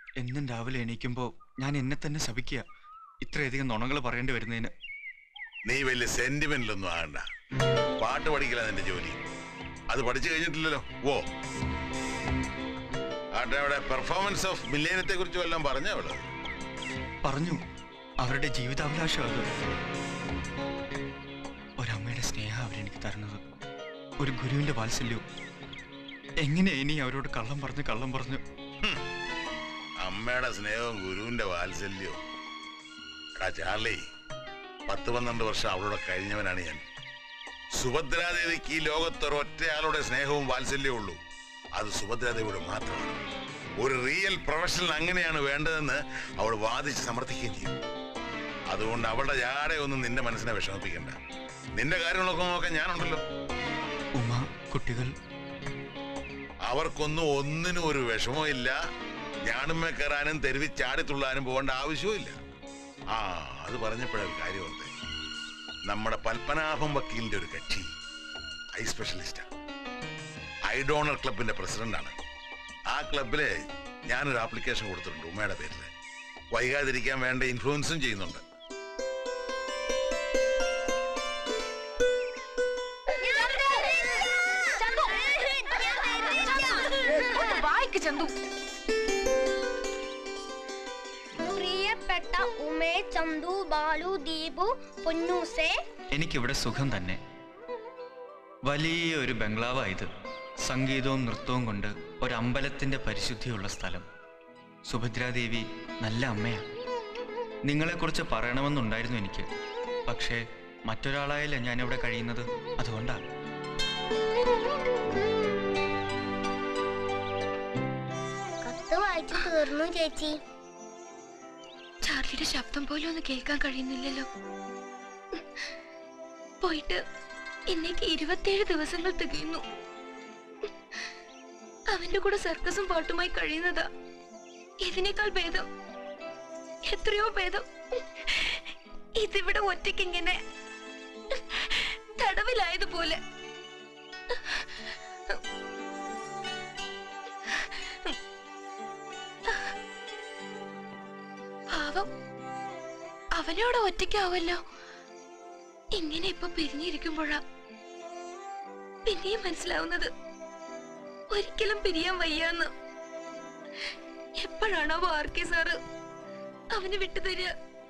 എന്നും രാവിലെ എണീക്കുമ്പോൾ ഞാൻ എന്നെ തന്നെ ശപിക്കുക ഇത്രയധികം നുണകൾ പറയേണ്ടി വരുന്നതിന് നീ വലിയ സെന്റിമെന്റിലൊന്നും ആകണ്ട പാട്ട് പഠിക്കല നിന്റെ ജോലി അത് പഠിച്ചു കഴിഞ്ഞിട്ടില്ലല്ലോ ഓ ആട്ടെ അവിടെ പെർഫോമൻസ് ഓഫ് മില്ലേനത്തെ കുറിച്ച് വല്ലതും പറഞ്ഞ അവള് പറഞ്ഞു അവരുടെ ജീവിതാഭിലാഷം അത് ഒരമ്മയുടെ സ്നേഹം അവരെനിക്ക് തരുന്നത് ഒരു ഗുരുവിന്റെ വാത്സല്യവും എങ്ങനെ ഇനി അവരോട് കള്ളം പറഞ്ഞ് കള്ളം പറഞ്ഞു അമ്മയുടെ സ്നേഹവും ഗുരുവിന്റെ വാത്സല്യവും എടാ ചാർലി പത്ത് പന്ത്രണ്ട് വർഷം അവളോട് കഴിഞ്ഞവനാണ് ഞാൻ സുഭദ്രാദേവിക്ക് ഈ ലോകത്ത് ഒരൊറ്റയാളുടെ സ്നേഹവും വാത്സല്യവും ഉള്ളൂ അത് സുഭദ്രാദേവിയുടെ മാത്രമാണ് ഒരു റിയൽ പ്രൊഫഷണൽ അങ്ങനെയാണ് വേണ്ടതെന്ന് അവൾ വാദിച്ച് സമർത്ഥിക്കുകയും ചെയ്യും അതുകൊണ്ട് അവളുടെ ജാടെ ഒന്നും നിന്റെ മനസ്സിനെ വിഷമിപ്പിക്കണ്ട നിന്റെ കാര്യങ്ങളൊക്കെ നോക്കാൻ ഞാനുണ്ടല്ലോ ഉമ കുട്ടികൾ അവർക്കൊന്നും ഒന്നിനും ഒരു വിഷമവും ഇല്ല ഞാണുമ്മ കയറാനും തെരുവി ചാടിത്തുള്ളാനും പോകേണ്ട ആവശ്യവും ഇല്ല ആ അത് പറഞ്ഞപ്പോഴൊരു കാര്യമുണ്ട് നമ്മുടെ പത്മനാഭം വക്കീലിന്റെ ഒരു കക്ഷി ഐ സ്പെഷ്യലിസ്റ്റാ ഐ ഡോണർ ക്ലബിന്റെ പ്രസിഡന്റാണ് ആ ക്ലബില് ഞാനൊരു ആപ്ലിക്കേഷൻ കൊടുത്തിട്ടുണ്ട് ഉമ്മയുടെ പേരിൽ വൈകാതിരിക്കാൻ വേണ്ട ഇൻഫ്ലുവൻസും ചെയ്യുന്നുണ്ട് വായിക്ക് ചന്തു പ്രിയപ്പെട്ട ഉമേ ചന്തു ബാലു ദീപു പൊന്നൂസേ എനിക്കിവിടെ സുഖം തന്നെ വലിയൊരു ബംഗ്ലാവാ ഇത് സംഗീതവും നൃത്തവും കൊണ്ട് ഒരു അമ്പലത്തിന്റെ പരിശുദ്ധിയുള്ള സ്ഥലം സുഭദ്രാദേവി നല്ല അമ്മയാ നിങ്ങളെക്കുറിച്ച് പറയണമെന്നുണ്ടായിരുന്നു എനിക്ക് പക്ഷേ മറ്റൊരാളായല്ല ഞാനിവിടെ കഴിയുന്നത് അതുകൊണ്ടാ കത്ത് വായിച്ചു തീർന്നു ചേച്ചി ചാർലിയുടെ ശബ്ദം പോലും ഒന്ന് കേൾക്കാൻ കഴിയുന്നില്ലല്ലോ പോയിട്ട് എന്നേക്ക് ഇരുപത്തിയേഴ് ദിവസങ്ങൾ തികയുന്നു അവന്റെ കൂടെ സർക്കസും പാട്ടുമായി കഴിയുന്നതാ ഇതിനേക്കാൾ ഭേദം എത്രയോ ഭേദം ഇതിവിടെ ഒറ്റയ്ക്ക് ഇങ്ങനെ തടവിലായതുപോലെ പാവം അവനോട് ഒറ്റയ്ക്കാവല്ലോ ഇങ്ങനെ ഇപ്പൊ പിരിഞ്ഞിരിക്കുമ്പോഴാ പിന്നെയും മനസ്സിലാവുന്നത് ഒരിക്കലും പിരിയാൻ വയ്യാന്ന് എപ്പോഴാണോ ആർക്കെ സാറ് അവന് വിട്ടുതരിക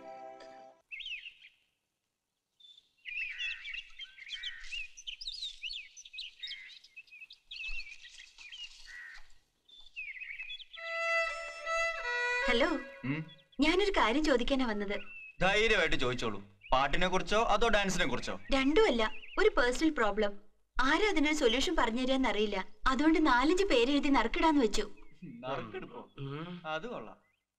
ഹലോ ഉം? ഞാനൊരു കാര്യം ചോദിക്കാനാ വന്നത് ധൈര്യമായിട്ട് ചോദിച്ചോളൂ പാട്ടിനെ കുറിച്ചോ അതോ ഡാൻസിനെ കുറിച്ചോ രണ്ടുമല്ല ഒരു പേഴ്സണൽ പ്രോബ്ലം ആരും അതിനൊരു സൊല്യൂഷൻ പറഞ്ഞു തരാന്ന് അറിയില്ല അതുകൊണ്ട് നാലഞ്ച് പേര് എഴുതി നറുക്കിടാന്ന് വെച്ചു നറുക്കെടുപ്പോ അത് കൊള്ളാം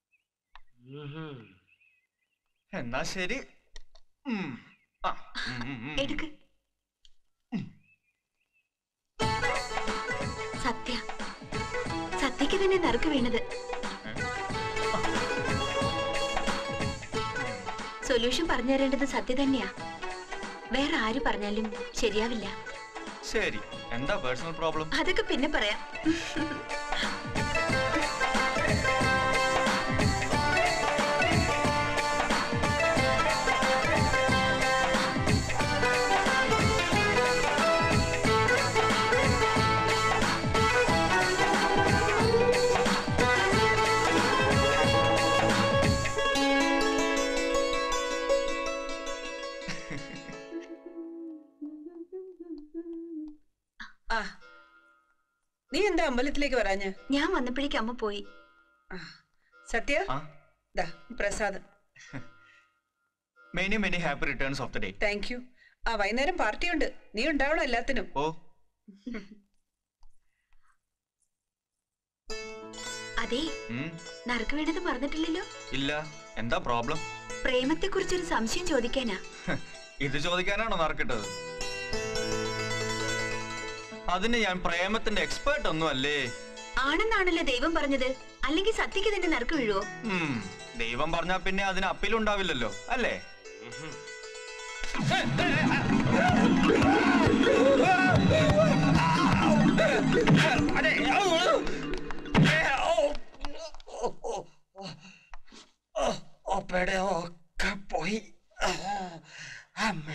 എന്നാ ശരി ഉം. ആ, ഉം, ഉം, ഉം. എടുക്ക് സത്യ സത്യക്ക് തന്നെ നറുക്ക് വീണത് സൊല്യൂഷൻ പറഞ്ഞു തരേണ്ടത് സത്യ തന്നെയാ വേറെ ആര് പറഞ്ഞാലും ശരിയാവില്ല ശരി എന്താ പേഴ്സണൽ പ്രോബ്ലം അതൊക്കെ പിന്നെ പറയാം ആ നീ എന്താ അമ്പലത്തിലേക്ക് വരാഞ്ഞ് ഞാൻ വന്നപ്പോഴേക്ക് അമ്മ പോയി ആ, സത്യ ആ ദാ പ്രസാദം many many happy returns of the day thank you ആ വൈകുന്നേരം പാർട്ടിയുണ്ട് നീ ഉണ്ടാവണം എല്ലാത്തിനും ഓ അതെ ഉം, നറുക്ക് വീണത് മറന്നിട്ടില്ലല്ലോ ഇല്ല എന്താ പ്രോബ്ലം പ്രേമത്തെ കുറിച്ചൊരു സംശയം ചോദിക്കാനാ ഇത് ചോദിക്കാനാണോ നറുക്കിട്ടത് അതിന് ഞാൻ പ്രേമത്തിന്റെ എക്സ്പേർട്ട് ഒന്നും അല്ലേ ആണെന്നാണല്ലോ ദൈവം പറഞ്ഞത് അല്ലെങ്കിൽ സത്യക്ക് തന്നെ നറുക്ക് വീഴുവോ ഉം, ദൈവം പറഞ്ഞാ പിന്നെ അതിന് അപ്പീലുണ്ടാവില്ലല്ലോ അല്ലേ അതെ പപ്പയുടെ ഒക്കെ പോയി ആ, അമ്മേ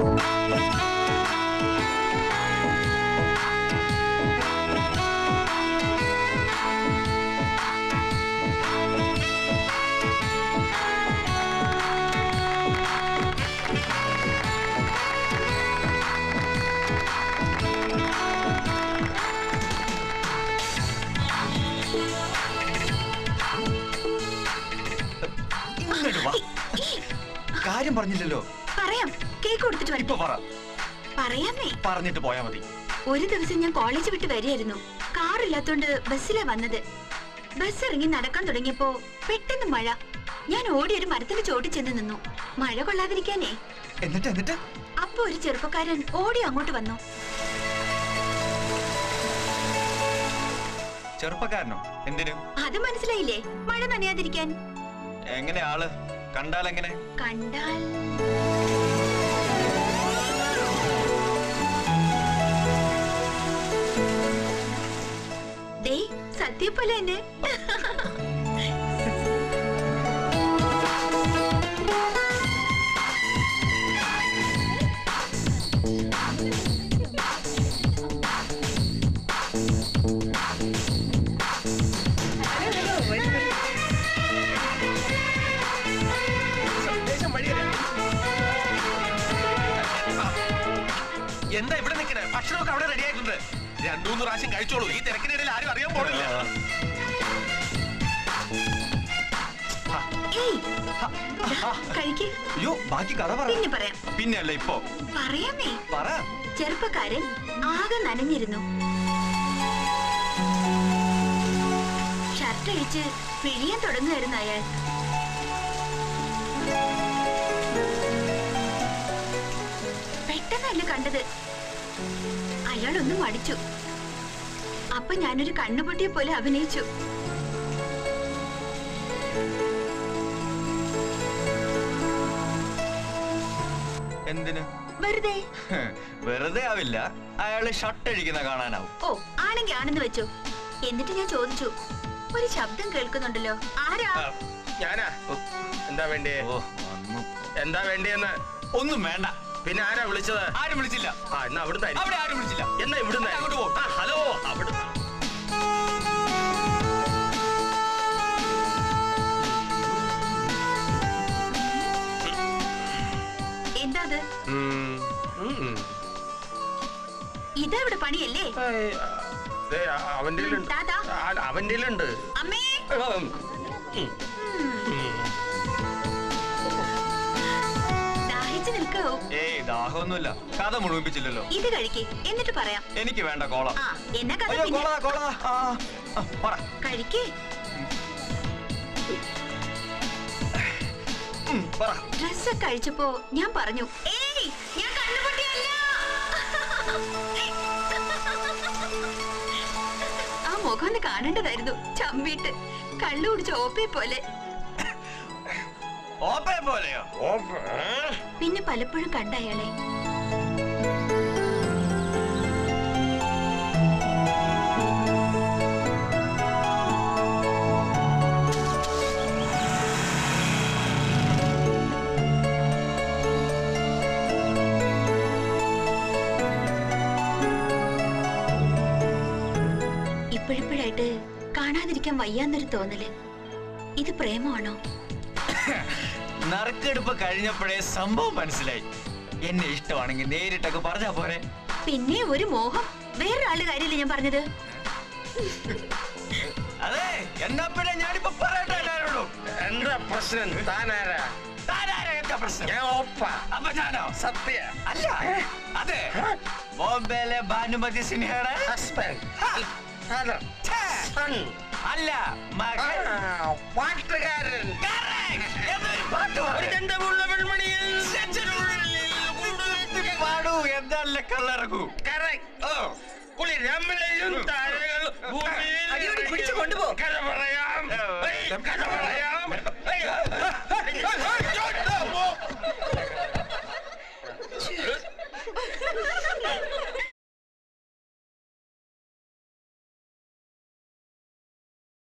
ഇങ്ങോട്ട് വാ. കാര്യം പറഞ്ഞില്ലല്ലോ പറയാം കേക്ക് കൊടുത്തിട്ട് ഇപ്പൊ വരട്ടെ പറ പറയാമേ പറഞ്ഞിട്ട് പോയാ മതി ഒരു ദിവസം ഞാൻ കോളേജ് വിട്ട് വരികയായിരുന്നു കാറില്ലാത്തോണ്ട് ബസ്സിലാ വന്നത് ബസ് ഇറങ്ങി നടക്കാൻ തുടങ്ങിയപ്പോ പെട്ടെന്ന് മഴ ഞാൻ ഓടി ഒരു മരത്തിന്റെ ചോട്ടിൽ ചെന്ന് നിന്നു മഴ കൊള്ളാതിരിക്കാനേ എന്നിട്ട് എന്നിട്ട് അപ്പൊ ഒരു ചെറുപ്പക്കാരൻ ഓടി അങ്ങോട്ട് വന്നു ചെറുപ്പക്കാരനോ എന്തിനു അത് മനസ്സിലായില്ലേ മഴ നനയാതിരിക്കാൻ എങ്ങനെ ആള് കണ്ടാൽ എങ്ങനെ കണ്ടാൽ ദേ സത്യപോലെ തന്നെ എന്താ ഇവിടെ നിൽക്കണേ ഭക്ഷണമൊക്കെ അവിടെ റെഡി ആയിട്ടുണ്ട് രണ്ടു മൂന്ന് പ്രാവശ്യം കഴിച്ചോളൂ ഈ തിരക്കിനിടയിൽ ആരും അറിയാൻ പോണില്ല ഏയ് ദാ, കഴിക്ക് അയ്യോ ബാക്കി കഥ പറ പിന്നെ പറയാം പിന്നെ അല്ല ഇപ്പൊ പറയാമേ പറ ചെറുപ്പക്കാരൻ ആകെ നനഞ്ഞിരുന്നു ഷർട്ട് അഴിച്ച് പിഴിയാൻ തുടങ്ങുമായിരുന്നു അയാൾ പെട്ടെന്നല്ല കണ്ടത് അയാളൊന്നും മടിച്ചു അപ്പൊ ഞാനൊരു കണ്ണുപൊട്ടിയെ പോലെ അഭിനയിച്ചു എന്തിന് വെറുതെ വെറുതെ ആവില്ല അയാള് ഷർട്ട് അഴിക്കുന്ന കാണാനാവും ഓ ആണെങ്കി ആണെന്ന് വെച്ചു എന്നിട്ട് ഞാൻ ചോദിച്ചു ഒരു ശബ്ദം കേൾക്കുന്നുണ്ടല്ലോ ആരാ ഞാനാ എന്താ വേണ്ടിയേ ഓ വന്നു എന്താ വേണ്ടിയെന്ന് ഒന്നും വേണ്ട പിന്നെ ആരാ വിളിച്ചത് ആരും വിളിച്ചില്ല ആ എന്നാ അവിടുന്ന് അവിടെ ആരും വിളിച്ചില്ല എന്നാ ഇവിടുന്ന് അങ്ങോട്ട് പോ. ആ ഹലോ അവിടുന്ന് എന്താ അത് ഉം, ഉം. ഇതാ ഇവിടെ പണിയല്ലേ ഏയ്, ആ, ദേ, ആ, അവന്റെ കയ്യിലുണ്ട്. താത്താ. ആ, അവന്റെ കയ്യിലുണ്ട്. അമ്മേ ഉം. ഉം. ഉം. ദാഹിച്ചു നിൽക്കാവൂ ഏയ് ദാഹമൊന്നുമില്ല കഥ മുഴുമിപ്പിച്ചില്ലല്ലോ ഇത് കഴിക്കേ എന്നിട്ട് പറയാം എനിക്ക് വേണ്ട കോള ആ എന്നാ കഥ അയ്യോ പിന്നെ കോള കോള ആ ആ, പറ കഴിക്കേ ഉം, പറ ഡ്രസ്സൊക്കെ അഴിച്ചപ്പോ ഞാൻ പറഞ്ഞു ഏയ് ഞാൻ കണ്ണുപൊട്ടിയല്ല ആ മുഖം ഒന്ന് കാണേണ്ടതായിരുന്നു ചമ്മിട്ട് കള്ളു കുടിച്ച ഓപ്പയെ പോലെ ഓപ്പേ പോലെയോ ഓപ്പ്. പിന്നെ പലപ്പോഴും കണ്ട അയാളെ ഇപ്പോഴിപ്പോഴായിട്ട് കാണാതിരിക്കാൻ വയ്യാന്നൊരു തോന്നല് ഇത് പ്രേമമാണോ നറുക്കെടുപ്പ് കഴിഞ്ഞപ്പോഴേ സംഭവം മനസ്സിലായി എന്നെ ഇഷ്ടമാണെങ്കിൽ നേരിട്ടൊക്കെ പറഞ്ഞാ പോരെ പിന്നെ ഒരു മോഹം വേറൊരാളുടെ കാര്യമില്ല ഞാൻ പറഞ്ഞത് അതെ എന്നാ പിന്നെ ഞാനിപ്പോ പറയട്ടെ എല്ലാവരോടും എന്താ പ്രശ്നം താനാരാ താനാരാ എന്താ പ്രശ്നം ഞാൻ ഓപ്പ അപ്പൊ ഞാനോ സത്യ അല്ല അതെ ബോംബെയിലെ ഭാനുമതി സിൻഹയുടെ ഹസ്ബൻഡ് ഫാദർ ഛേ, സൺ അല്ല മകൻ പാട്ടുകാരൻ Correct. എന്നൊരു പാട്ട് പാട്. ഒരു ഗന്ധമുള്ള പെൺമണിയിൽ പാടൂ എന്നല്ല കള്ളറങ്ങൂ Correct. ഓ, കുളിരമലയും താരകൾ ഭൂമിയിൽ അടിയോടി പിടിച്ച് കൊണ്ടുപോ. കഥ പറയാം ഏയ്, കഥ പറയാം